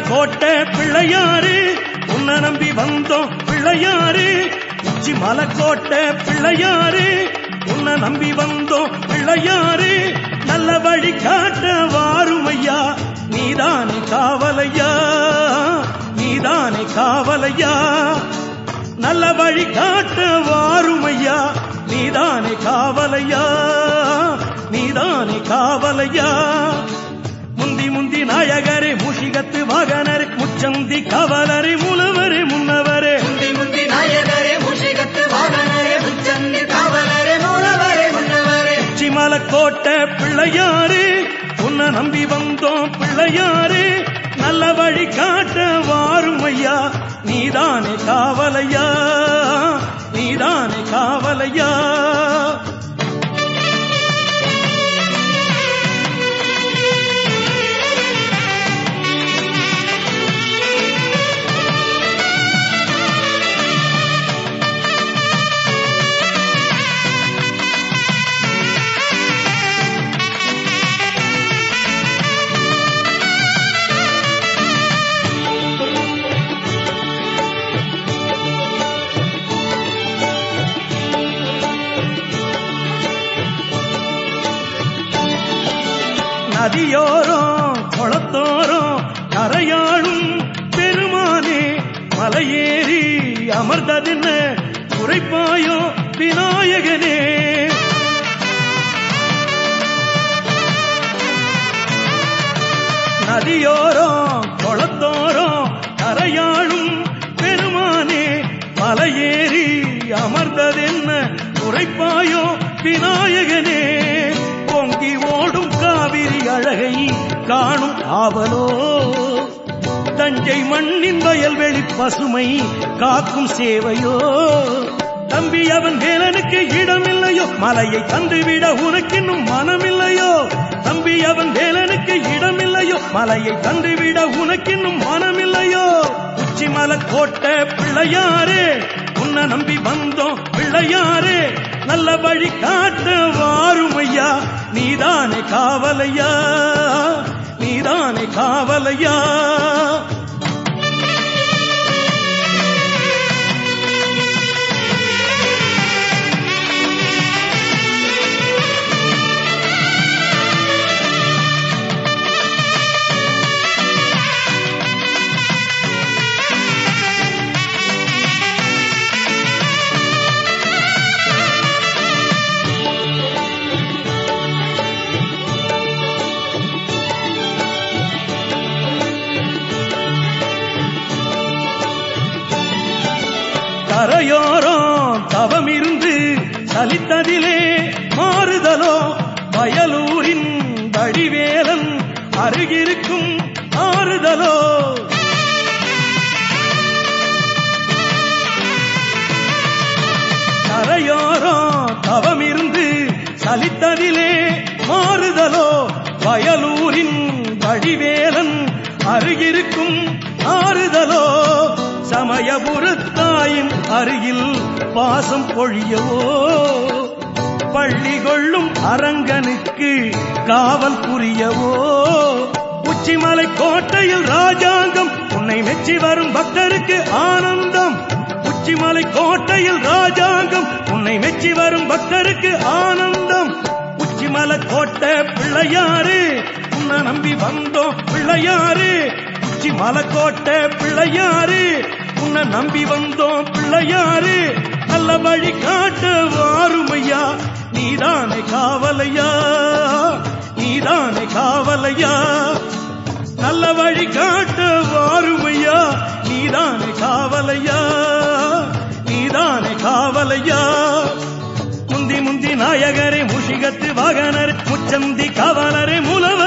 கோட்டை பிள்ளையாரு உன்னை நம்பி வந்தோம் பிள்ளையாரு உச்சி மலைக்கோட்டை பிள்ளையாரு உன்னை நம்பி வந்தோம் பிள்ளையாரு நல்ல வழி காட்ட வாருமையா நீதானே காவலையா நீதானே காவலையா நல்ல வழி காட்ட வாருமையா நீதானே காவலையா நீதானே காவலையா முந்தி முந்தி நாயகரே முஷிகத்து வாகனரே முச்சந்தி காவலரே முலவரே முன்னவரே முந்தி முந்தி நாயகரே முஷிகத்து வாகனரே முச்சந்தி காவலரே மூலவரே முன்னவரே உச்சிமலக்கோட்டை பிள்ளையாரு உன்னை நம்பி வந்தோம் பிள்ளையாரு நல்ல வழி காட்ட வாருமையா நீதானே காவலையா நீதானே காவலையா நதியோரம் குளத்தோரம் கரையாளும் பெருமானே மலையேறி அமர்ந்ததென்ன குறைப்பாயோ விநாயகனே நதியோரம் குளத்தோரம் கரையாளும் பெருமானே மலையேறி அமர்ந்ததென்ன குறைப்பாயோ விநாயகனே பொங்கி ஓடும் காவிரி அழகை காணும் ஆவலோ தஞ்சை மண்ணின் வயல்வெளி பசுமை காக்கும் சேவையோ தம்பி அவன் வேலனுக்கு இடமில்லையோ மலையை தந்துவிட உனக்கின்னும் மனமில்லையோ தம்பி அவன் வேலனுக்கு இடமில்லையோ மலையை தந்துவிட உனக்கின்னும் மனமில்லையோ உச்சி மலை கோட்டை பிள்ளையாரே உன்னை நம்பி வந்தோம் பிள்ளையாரே நல்ல வழி காட்ட வாருமையா நீதானே காவலையா நீதானே காவலையா கரையோரம் தவம் இருந்து சலித்ததிலே மாறுதலோ வயலூரின் வடிவேலன் அருகிருக்கும் ஆறுதலோ கரையோரம் தவம் இருந்து சலித்ததிலே மாறுதலோ வயலூரின் வடிவேலன் அருகிருக்கும் ஆறுதலோ சமயபுரத்தாயின் அருகில் பாசம் பொழியவோ பள்ளி கொள்ளும் அரங்கனுக்கு காவல் புரியவோ உச்சிமலை கோட்டையில் ராஜாங்கம் உன்னை மெச்சி வரும் பக்தருக்கு ஆனந்தம் உச்சிமலை கோட்டையில் ராஜாங்கம் உன்னை மெச்சி வரும் பக்தருக்கு ஆனந்தம் உச்சிமலை கோட்டை பிள்ளையாரு உன்னை நம்பி வந்தோம் பிள்ளையாரு உச்சி மலைக்கோட்டை பிள்ளையாரு உன்னை நம்பி வந்தோம் பிள்ளையாரு நல்ல வழி காட்ட வாருமையா நீதானே காவலையா நீதானே காவலையா நல்ல வழி காட்ட வாருமையா நீதானே காவலையா நீதானே காவலையா முந்தி முந்தி நாயகரே முஷிகத்து வாகனரே முச்சந்தி காவலரே முலவ